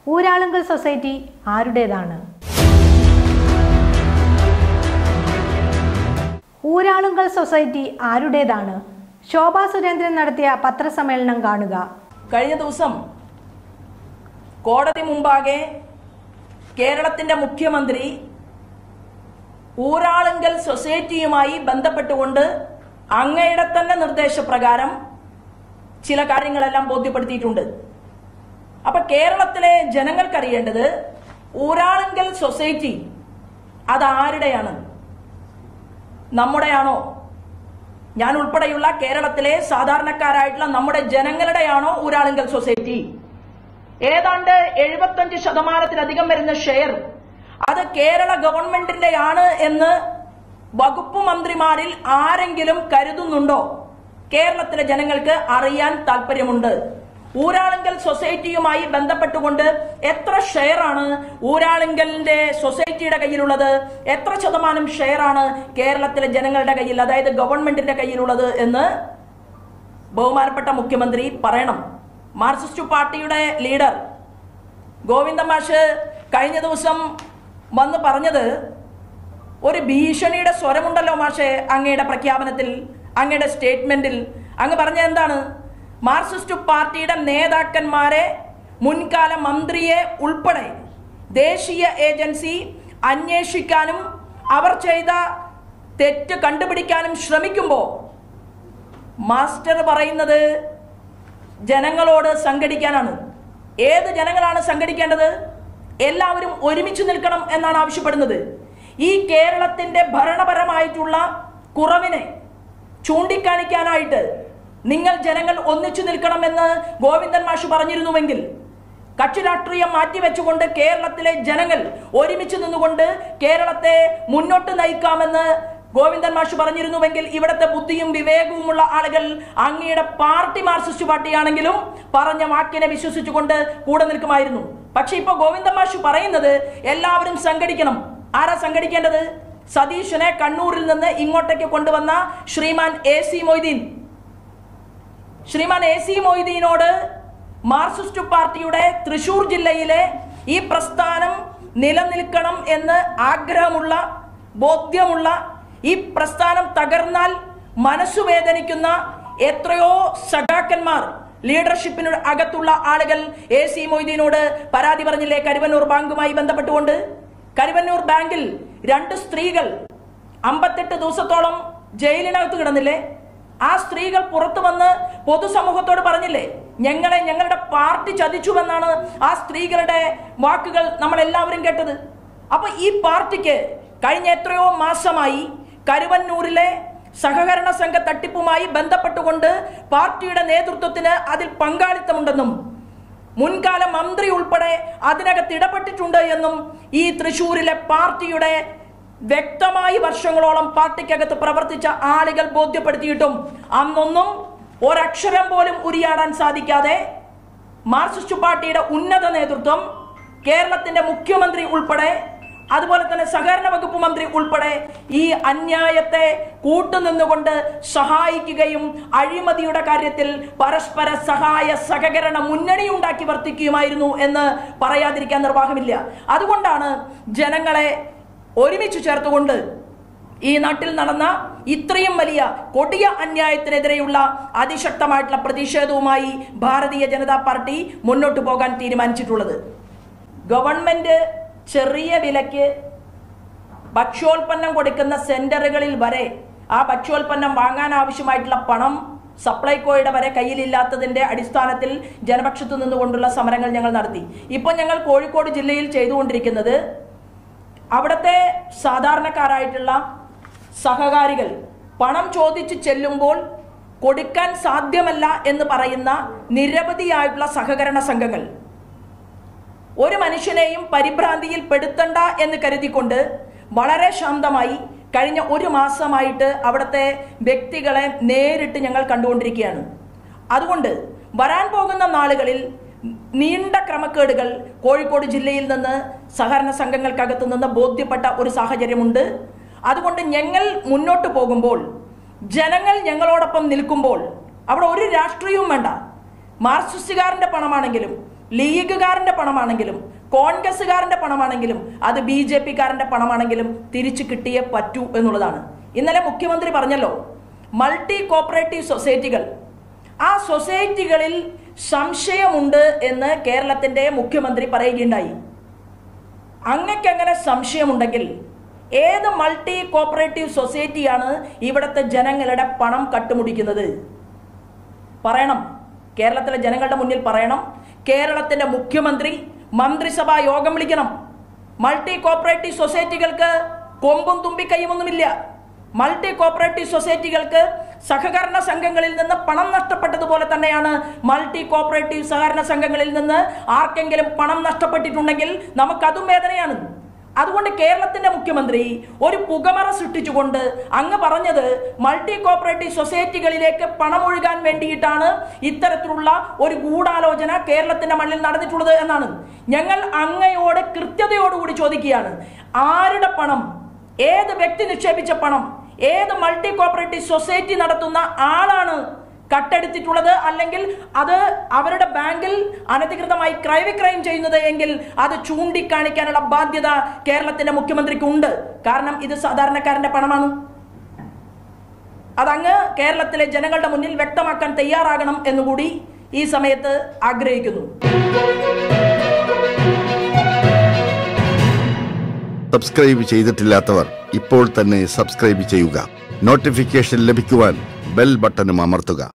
Uralungal society ആരുടേതാണ് Uralungal society ആരുടേതാണ് ശോഭാ സുരേന്ദ്രൻ നടത്തിയ പത്രസമ്മേളനം കാണുക കഴിഞ്ഞ ദിവസം കോടതി മുമ്പാകെ കേരളത്തിന്റെ മുഖ്യമന്ത്രി ഊരാളുങ്കൽ സൊസൈറ്റിയുമായി ബന്ധപ്പെട്ടുകൊണ്ട് അങ്ങയുടെ തന്നെ നിർദ്ദേശപ്രകാരം ചില കാര്യങ്ങളെല്ലാം ബോധ്യപ്പെടുത്തിയിട്ടുണ്ട് അപ്പൊ കേരളത്തിലെ ജനങ്ങൾക്കറിയേണ്ടത് ഊരാളുങ്കൽ സൊസൈറ്റി അതാരുടെയാണ് നമ്മുടെയാണോ ഞാൻ ഉൾപ്പെടെയുള്ള കേരളത്തിലെ സാധാരണക്കാരായിട്ടുള്ള നമ്മുടെ ജനങ്ങളുടെയാണോ ഊരാളുങ്കൽ സൊസൈറ്റി ഏതാണ്ട് എഴുപത്തഞ്ച് ശതമാനത്തിലധികം വരുന്ന ഷെയർ അത് കേരള ഗവൺമെന്റിന്റെയാണ് എന്ന് വകുപ്പ് മന്ത്രിമാരിൽ ആരെങ്കിലും കരുതുന്നുണ്ടോ കേരളത്തിലെ ജനങ്ങൾക്ക് അറിയാൻ താല്പര്യമുണ്ട് ഊരാളുങ്കൽ സൊസൈറ്റിയുമായി ബന്ധപ്പെട്ടുകൊണ്ട് എത്ര ഷെയറാണ് ഊരാളുങ്കലിന്റെ സൊസൈറ്റിയുടെ കയ്യിലുള്ളത് എത്ര ശതമാനം ഷെയറാണ് കേരളത്തിലെ ജനങ്ങളുടെ കയ്യിൽ അതായത് ഗവൺമെന്റിന്റെ കയ്യിലുള്ളത് എന്ന് ബഹുമാനപ്പെട്ട മുഖ്യമന്ത്രി പറയണം മാർക്സിസ്റ്റ് പാർട്ടിയുടെ ലീഡർ ഗോവിന്ദ മാഷ് കഴിഞ്ഞ ദിവസം വന്ന് പറഞ്ഞത് ഒരു ഭീഷണിയുടെ സ്വരമുണ്ടല്ലോ മാഷെ അങ്ങയുടെ പ്രഖ്യാപനത്തിൽ അങ്ങയുടെ സ്റ്റേറ്റ്മെന്റിൽ അങ്ങ് പറഞ്ഞ എന്താണ് മാർക്സിസ്റ്റ് പാർട്ടിയുടെ നേതാക്കന്മാരെ മുൻകാല മന്ത്രിയെ ഉൾപ്പെടെ ദേശീയ ഏജൻസി അന്വേഷിക്കാനും അവർ ചെയ്ത തെറ്റ് കണ്ടുപിടിക്കാനും ശ്രമിക്കുമ്പോൾ മാസ്റ്റർ പറയുന്നത് ജനങ്ങളോട് സംഘടിക്കാനാണ് ഏത് ജനങ്ങളാണ് സംഘടിക്കേണ്ടത് എല്ലാവരും ഒരുമിച്ച് നിൽക്കണം എന്നാണ് ആവശ്യപ്പെടുന്നത് ഈ കേരളത്തിന്റെ ഭരണപരമായിട്ടുള്ള കുറവിനെ ചൂണ്ടിക്കാണിക്കാനായിട്ട് നിങ്ങൾ ജനങ്ങൾ ഒന്നിച്ചു നിൽക്കണമെന്ന് ഗോവിന്ദൻ മാഷ് പറഞ്ഞിരുന്നുവെങ്കിൽ കക്ഷി രാഷ്ട്രീയം മാറ്റിവെച്ചുകൊണ്ട് കേരളത്തിലെ ജനങ്ങൾ ഒരുമിച്ച് നിന്നുകൊണ്ട് കേരളത്തെ മുന്നോട്ട് നയിക്കാമെന്ന് ഗോവിന്ദൻ മാഷ് പറഞ്ഞിരുന്നുവെങ്കിൽ ഇവിടുത്തെ ബുദ്ധിയും വിവേകവുമുള്ള ആളുകൾ അങ്ങയുടെ പാർട്ടി മാർക്സിസ്റ്റ് പാർട്ടിയാണെങ്കിലും പറഞ്ഞ വാക്കിനെ വിശ്വസിച്ചുകൊണ്ട് കൂടെ നിൽക്കുമായിരുന്നു പക്ഷെ ഇപ്പൊ ഗോവിന്ദൻ മാഷ് പറയുന്നത് എല്ലാവരും സംഘടിക്കണം ആരാ സംഘടിക്കേണ്ടത് സതീശനെ കണ്ണൂരിൽ നിന്ന് ഇങ്ങോട്ടേക്ക് കൊണ്ടുവന്ന ശ്രീമാൻ എ സി മൊയ്തീൻ ശ്രീമാൻ എ സി മൊയ്തീനോട് മാർക്സിസ്റ്റ് പാർട്ടിയുടെ തൃശൂർ ജില്ലയിലെ ഈ പ്രസ്ഥാനം നിലനിൽക്കണം എന്ന് ആഗ്രഹമുള്ള ബോധ്യമുള്ള ഈ പ്രസ്ഥാനം തകർന്നാൽ മനസ്സു വേദനിക്കുന്ന എത്രയോ സഖാക്കന്മാർ ലീഡർഷിപ്പിന് അകത്തുള്ള ആളുകൾ എ സി മൊയ്തീനോട് പരാതി പറഞ്ഞില്ലേ കരുവന്നൂർ ബാങ്കുമായി ബന്ധപ്പെട്ടുകൊണ്ട് കരുവന്നൂർ ബാങ്കിൽ രണ്ട് സ്ത്രീകൾ അമ്പത്തെട്ട് ദിവസത്തോളം ജയിലിനകത്ത് കിടന്നില്ലേ ആ സ്ത്രീകൾ പുറത്തു വന്ന് പൊതുസമൂഹത്തോട് പറഞ്ഞില്ലേ ഞങ്ങളെ ഞങ്ങളുടെ പാർട്ടി ചതിച്ചുവെന്നാണ് ആ സ്ത്രീകളുടെ വാക്കുകൾ നമ്മൾ എല്ലാവരും കേട്ടത് അപ്പൊ ഈ പാർട്ടിക്ക് കഴിഞ്ഞ എത്രയോ മാസമായി കരുവന്നൂരിലെ സഹകരണ സംഘ തട്ടിപ്പുമായി ബന്ധപ്പെട്ടുകൊണ്ട് പാർട്ടിയുടെ നേതൃത്വത്തിന് അതിൽ പങ്കാളിത്തമുണ്ടെന്നും മുൻകാല മന്ത്രി ഉൾപ്പെടെ അതിനകത്ത് ഇടപെട്ടിട്ടുണ്ട് എന്നും ഈ തൃശൂരിലെ പാർട്ടിയുടെ വ്യക്തമായി വർഷങ്ങളോളം പാർട്ടിക്കകത്ത് പ്രവർത്തിച്ച ആളുകൾ ബോധ്യപ്പെടുത്തിയിട്ടും അന്നൊന്നും ഒരക്ഷരം പോലും ഉരിയാടാൻ സാധിക്കാതെ മാർക്സിസ്റ്റ് പാർട്ടിയുടെ ഉന്നത നേതൃത്വം കേരളത്തിന്റെ മുഖ്യമന്ത്രി ഉൾപ്പെടെ അതുപോലെ തന്നെ സഹകരണ വകുപ്പ് മന്ത്രി ഉൾപ്പെടെ ഈ അന്യായത്തെ കൂട്ടുനിന്നുകൊണ്ട് സഹായിക്കുകയും അഴിമതിയുടെ കാര്യത്തിൽ പരസ്പര സഹായ സഹകരണ മുന്നണി ഉണ്ടാക്കി വർത്തിക്കുകയുമായിരുന്നു എന്ന് പറയാതിരിക്കാൻ നിർവാഹമില്ല അതുകൊണ്ടാണ് ജനങ്ങളെ ഒരുമിച്ച് ചേർത്തുകൊണ്ട് ഈ നാട്ടിൽ നടന്ന ഇത്രയും വലിയ കൊടിയ അന്യായത്തിനെതിരെയുള്ള അതിശക്തമായിട്ടുള്ള പ്രതിഷേധവുമായി ഭാരതീയ ജനതാ പാർട്ടി മുന്നോട്ട് പോകാൻ തീരുമാനിച്ചിട്ടുള്ളത് ഗവൺമെന്റ് ചെറിയ വിലയ്ക്ക് ഭക്ഷ്യോൽപ്പന്നം കൊടുക്കുന്ന സെന്ററുകളിൽ വരെ ആ ഭക്ഷ്യോൽപ്പന്നം വാങ്ങാൻ ആവശ്യമായിട്ടുള്ള പണം സപ്ലൈകോയുടെ വരെ കയ്യിലില്ലാത്തതിന്റെ അടിസ്ഥാനത്തിൽ ജനപക്ഷത്തു നിന്നുകൊണ്ടുള്ള സമരങ്ങൾ ഞങ്ങൾ നടത്തി ഇപ്പോൾ ഞങ്ങൾ കോഴിക്കോട് ജില്ലയിൽ ചെയ്തുകൊണ്ടിരിക്കുന്നത് അവിടുത്തെ സാധാരണക്കാരായിട്ടുള്ള സഹകാരികൾ പണം ചോദിച്ച് ചെല്ലുമ്പോൾ കൊടുക്കാൻ സാധ്യമല്ല എന്ന് പറയുന്ന നിരവധിയായിട്ടുള്ള സഹകരണ സംഘങ്ങൾ ഒരു മനുഷ്യനെയും പരിഭ്രാന്തിയിൽ പെടുത്തണ്ട എന്ന് കരുതിക്കൊണ്ട് വളരെ ശാന്തമായി കഴിഞ്ഞ ഒരു മാസമായിട്ട് അവിടുത്തെ വ്യക്തികളെ നേരിട്ട് ഞങ്ങൾ കണ്ടുകൊണ്ടിരിക്കുകയാണ് അതുകൊണ്ട് വരാൻ പോകുന്ന നാളുകളിൽ നീണ്ട ക്രമക്കേടുകൾ കോഴിക്കോട് ജില്ലയിൽ നിന്ന് സഹകരണ സംഘങ്ങൾക്കകത്ത് നിന്ന് ബോധ്യപ്പെട്ട ഒരു സാഹചര്യമുണ്ട് അതുകൊണ്ട് ഞങ്ങൾ മുന്നോട്ട് പോകുമ്പോൾ ജനങ്ങൾ ഞങ്ങളോടൊപ്പം നിൽക്കുമ്പോൾ അവിടെ ഒരു രാഷ്ട്രീയവും വേണ്ട മാർക്സിസ്റ്റുകാരന്റെ പണമാണെങ്കിലും ലീഗുകാരന്റെ പണമാണെങ്കിലും കോൺഗ്രസ്സുകാരന്റെ പണമാണെങ്കിലും അത് ബി ജെ പിക്കാരന്റെ പണമാണെങ്കിലും തിരിച്ചു കിട്ടിയേ പറ്റൂ എന്നുള്ളതാണ് ഇന്നലെ മുഖ്യമന്ത്രി പറഞ്ഞല്ലോ മൾട്ടി കോപ്പറേറ്റീവ് സൊസൈറ്റികൾ ആ സൊസൈറ്റികളിൽ സംശയമുണ്ട് എന്ന് കേരളത്തിന്റെ മുഖ്യമന്ത്രി പറയുകയുണ്ടായി അങ്ങക്ക് അങ്ങനെ സംശയമുണ്ടെങ്കിൽ ഏത് മൾട്ടി കോപ്പറേറ്റീവ് സൊസൈറ്റിയാണ് ഇവിടുത്തെ ജനങ്ങളുടെ പണം കട്ടുമുടിക്കുന്നത് പറയണം കേരളത്തിലെ ജനങ്ങളുടെ മുന്നിൽ പറയണം കേരളത്തിന്റെ മുഖ്യമന്ത്രി മന്ത്രിസഭാ യോഗം വിളിക്കണം മൾട്ടി കോപ്പറേറ്റീവ് സൊസൈറ്റികൾക്ക് കൊമ്പും തുമ്പിക്കൈയുമൊന്നുമില്ല മൾട്ടി കോപ്പറേറ്റീവ് സൊസൈറ്റികൾക്ക് സഹകരണ സംഘങ്ങളിൽ നിന്ന് പണം നഷ്ടപ്പെട്ടതുപോലെ തന്നെയാണ് മൾട്ടി കോപ്പറേറ്റീവ് സഹകരണ സംഘങ്ങളിൽ നിന്ന് ആർക്കെങ്കിലും പണം നഷ്ടപ്പെട്ടിട്ടുണ്ടെങ്കിൽ നമുക്കതും വേദനയാണ് അതുകൊണ്ട് കേരളത്തിന്റെ മുഖ്യമന്ത്രി ഒരു പുകമറ സൃഷ്ടിച്ചുകൊണ്ട് അങ്ങ് പറഞ്ഞത് മൾട്ടി കോപ്പറേറ്റീവ് സൊസൈറ്റികളിലേക്ക് പണമൊഴുകാൻ വേണ്ടിയിട്ടാണ് ഇത്തരത്തിലുള്ള ഒരു ഗൂഢാലോചന കേരളത്തിന്റെ മണ്ണിൽ നടന്നിട്ടുള്ളത് എന്നാണ് ഞങ്ങൾ അങ്ങയോട് കൃത്യതയോടുകൂടി ചോദിക്കുകയാണ് ആരുടെ പണം ഏത് വ്യക്തി നിക്ഷേപിച്ച പണം ഏത് മൾട്ടി കോപ്പറേറ്റീവ് സൊസൈറ്റി നടത്തുന്ന ആളാണ് കട്ടെടുത്തിട്ടുള്ളത് അല്ലെങ്കിൽ അത് അവരുടെ ബാങ്കിൽ അനധികൃതമായി ക്രയവിക്രയം ചെയ്യുന്നത് എങ്കിൽ അത് ചൂണ്ടിക്കാണിക്കാനുള്ള ബാധ്യത കേരളത്തിന്റെ മുഖ്യമന്ത്രിക്ക് ഉണ്ട് കാരണം ഇത് സാധാരണക്കാരന്റെ പണമാണ് അതങ്ങ് കേരളത്തിലെ ജനങ്ങളുടെ മുന്നിൽ വ്യക്തമാക്കാൻ തയ്യാറാകണം എന്നുകൂടി ഈ സമയത്ത് ആഗ്രഹിക്കുന്നു സബ്സ്ക്രൈബ് ചെയ്തിട്ടില്ലാത്തവർ ഇപ്പോൾ തന്നെ സബ്സ്ക്രൈബ് ചെയ്യുക നോട്ടിഫിക്കേഷൻ ലഭിക്കുവാൻ ബെൽ ബട്ടണും അമർത്തുക